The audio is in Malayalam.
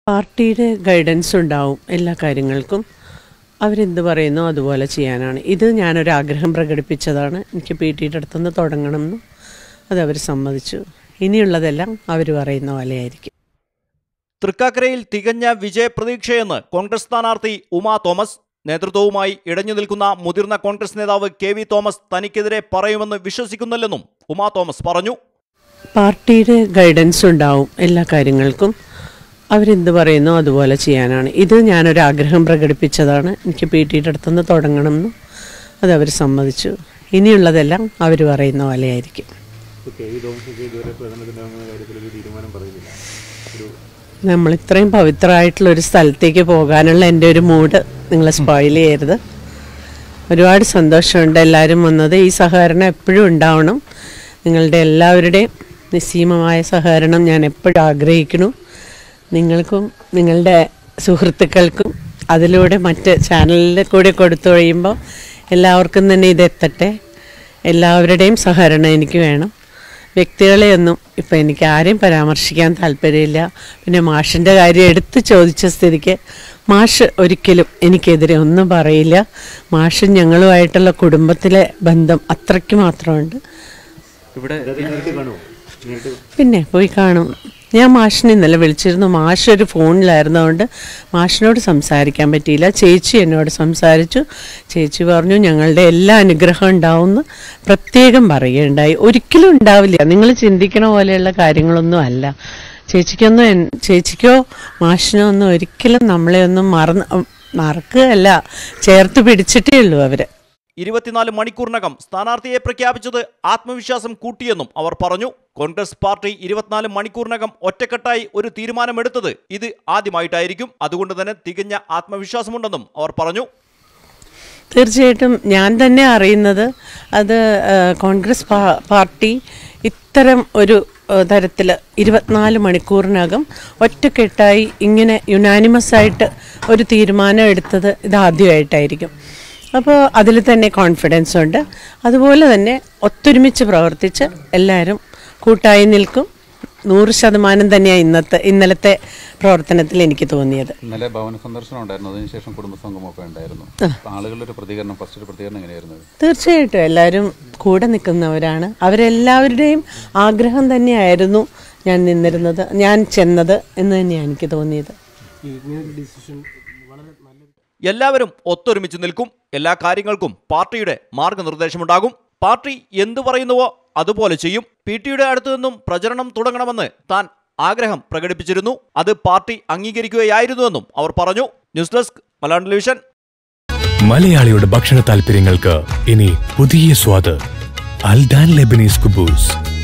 പാർട്ടിയുടെ ഗൈഡൻസ് ഉണ്ടാവും എല്ലാ കാര്യങ്ങൾക്കും അവരെന്ത് പറയുന്നോ അതുപോലെ ചെയ്യാനാണ് ഇത് ഞാനൊരു ആഗ്രഹം പ്രകടിപ്പിച്ചതാണ് എനിക്ക് പി ടിയുടെ അടുത്തുനിന്ന് തുടങ്ങണം എന്നും അത് അവർ സമ്മതിച്ചു ഇനിയുള്ളതെല്ലാം അവർ പറയുന്ന പോലെയായിരിക്കും തൃക്കാക്കരയിൽ തികഞ്ഞ വിജയപ്രതീക്ഷയെന്ന് കോൺഗ്രസ് സ്ഥാനാർത്ഥി ഉമാ തോമസ് നേതൃത്വവുമായി ഇടഞ്ഞു നിൽക്കുന്ന മുതിർന്ന കോൺഗ്രസ് നേതാവ് കെ വി തോമസ് തനിക്കെതിരെ പറയുമെന്ന് വിശ്വസിക്കുന്നില്ലെന്നും ഉമാ തോമസ് പറഞ്ഞു പാർട്ടിയുടെ ഗൈഡൻസ് ഉണ്ടാവും എല്ലാ കാര്യങ്ങൾക്കും അവരെന്ത് പറയുന്നോ അതുപോലെ ചെയ്യാനാണ് ഇത് ഞാനൊരു ആഗ്രഹം പ്രകടിപ്പിച്ചതാണ് എനിക്ക് പി ടിയുടെ അടുത്തുനിന്ന് തുടങ്ങണം എന്നും അത് അവർ സമ്മതിച്ചു ഇനിയുള്ളതെല്ലാം അവർ പറയുന്ന പോലെയായിരിക്കും നമ്മൾ ഇത്രയും പവിത്രമായിട്ടുള്ള ഒരു സ്ഥലത്തേക്ക് പോകാനുള്ള എൻ്റെ ഒരു മൂഡ് നിങ്ങൾ സ്പോയിൽ ചെയ്യരുത് ഒരുപാട് സന്തോഷമുണ്ട് എല്ലാവരും വന്നത് ഈ സഹകരണം എപ്പോഴും ഉണ്ടാവണം നിങ്ങളുടെ എല്ലാവരുടെയും നിസ്സീമമായ സഹകരണം ഞാൻ എപ്പോഴും ആഗ്രഹിക്കുന്നു നിങ്ങൾക്കും നിങ്ങളുടെ സുഹൃത്തുക്കൾക്കും അതിലൂടെ മറ്റ് ചാനലിൽ കൂടെ കൊടുത്തു കഴിയുമ്പോൾ എല്ലാവർക്കും തന്നെ ഇത് എത്തട്ടെ എല്ലാവരുടെയും സഹകരണം എനിക്ക് വേണം വ്യക്തികളെയൊന്നും ഇപ്പം എനിക്ക് ആരെയും പരാമർശിക്കാൻ താല്പര്യമില്ല പിന്നെ മാഷിൻ്റെ കാര്യം എടുത്ത് ചോദിച്ച സ്ഥിതിക്ക് മാഷ് ഒരിക്കലും എനിക്കെതിരെ ഒന്നും പറയില്ല മാഷും ഞങ്ങളുമായിട്ടുള്ള കുടുംബത്തിലെ ബന്ധം അത്രയ്ക്ക് മാത്രമുണ്ട് പിന്നെ പോയി കാണും ഞാൻ മാഷിനെ ഇന്നലെ വിളിച്ചിരുന്നു മാഷ് ഒരു ഫോണിലായിരുന്നതുകൊണ്ട് മാഷിനോട് സംസാരിക്കാൻ പറ്റിയില്ല ചേച്ചി എന്നോട് സംസാരിച്ചു ചേച്ചി പറഞ്ഞു ഞങ്ങളുടെ എല്ലാ അനുഗ്രഹം ഉണ്ടാവുമെന്ന് പ്രത്യേകം പറയുകയുണ്ടായി ഒരിക്കലും ഉണ്ടാവില്ല നിങ്ങൾ ചിന്തിക്കണ പോലെയുള്ള കാര്യങ്ങളൊന്നും അല്ല ചേച്ചിക്കൊന്നും എൻ- ചേച്ചിക്കോ മാഷിനോ ഒന്നും ഒരിക്കലും നമ്മളെ ഒന്നും മറന്ന് മറക്കുകയല്ല ചേർത്ത് പിടിച്ചിട്ടേ ഉള്ളൂ അവര് ഇരുപത്തിനാല് മണിക്കൂറിനകം സ്ഥാനാർത്ഥിയെ പ്രഖ്യാപിച്ചത് ആത്മവിശ്വാസം കൂട്ടിയെന്നും അവർ പറഞ്ഞു കോൺഗ്രസ് പാർട്ടി ഇരുപത്തിനാല് മണിക്കൂറിനകം ഒറ്റക്കെട്ടായി ഒരു തീരുമാനമെടുത്തത് ഇത് ആദ്യമായിട്ടായിരിക്കും അതുകൊണ്ട് തന്നെ തികഞ്ഞ ആത്മവിശ്വാസമുണ്ടെന്നും അവർ പറഞ്ഞു തീർച്ചയായിട്ടും ഞാൻ തന്നെ അറിയുന്നത് അത് ആ, കോൺഗ്രസ് പാ- പാർട്ടി ഇത്തരം ഒരു തരത്തിൽ ഇരുപത്തിനാല് മണിക്കൂറിനകം ഒറ്റക്കെട്ടായി ഇങ്ങനെ യുനാനിമസ് ആയിട്ട് ഒരു തീരുമാനം എടുത്തത് ഇതാദ്യമായിട്ടായിരിക്കും അപ്പോൾ അതിൽ തന്നെ കോൺഫിഡൻസ് ഉണ്ട് അതുപോലെ തന്നെ ഒത്തൊരുമിച്ച് പ്രവർത്തിച്ച് എല്ലാവരും കൂട്ടായി നിൽക്കും നൂറ് ശതമാനം തന്നെയാണ് ഇന്നത്തെ ഇന്നലത്തെ പ്രവർത്തനത്തിൽ എനിക്ക് തോന്നിയത് ഇന്നലെ ഭവന സന്ദർശനം ഉണ്ടായിരുന്നു അതിനുശേഷം കുടുംബസംഗമൊക്കെ ഉണ്ടായിരുന്നു അപ്പൊ ആളുകളുടെ ഒരു പ്രതികരണം ഫസ്റ്റ് ഒരു പ്രതികരണം എങ്ങനെയായിരുന്നു തീർച്ചയായിട്ടും എല്ലാവരും കൂടെ നിൽക്കുന്നവരാണ് അവരെല്ലാവരുടെയും ആഗ്രഹം തന്നെയായിരുന്നു ഞാൻ നിന്നിരുന്നത് ഞാൻ ചെന്നത് എന്ന് തന്നെയാണ് എനിക്ക് തോന്നിയത് എല്ലാവരും ഒത്തൊരുമിച്ച് നിൽക്കും എല്ലാ കാര്യങ്ങൾക്കും പാർട്ടിയുടെ മാർഗനിർദ്ദേശമുണ്ടാകും പാർട്ടി എന്തു പറയുന്നുവോ അതുപോലെ ചെയ്യും പി ടിയുടെ അടുത്തു നിന്നും പ്രചരണം തുടങ്ങണമെന്ന് താൻ ആഗ്രഹം പ്രകടിപ്പിച്ചിരുന്നു അത് പാർട്ടി അംഗീകരിക്കുകയായിരുന്നുവെന്നും അവർ പറഞ്ഞു ന്യൂസ് ഡെസ്ക് മലയാളം ടെലിവിഷൻ മലയാളിയുടെ ഭക്ഷണ താല്പര്യങ്ങൾക്ക് ഇനി പുതിയ സ്വാദ് അൽദാൻ ലെബനീസ് കുബൂസ്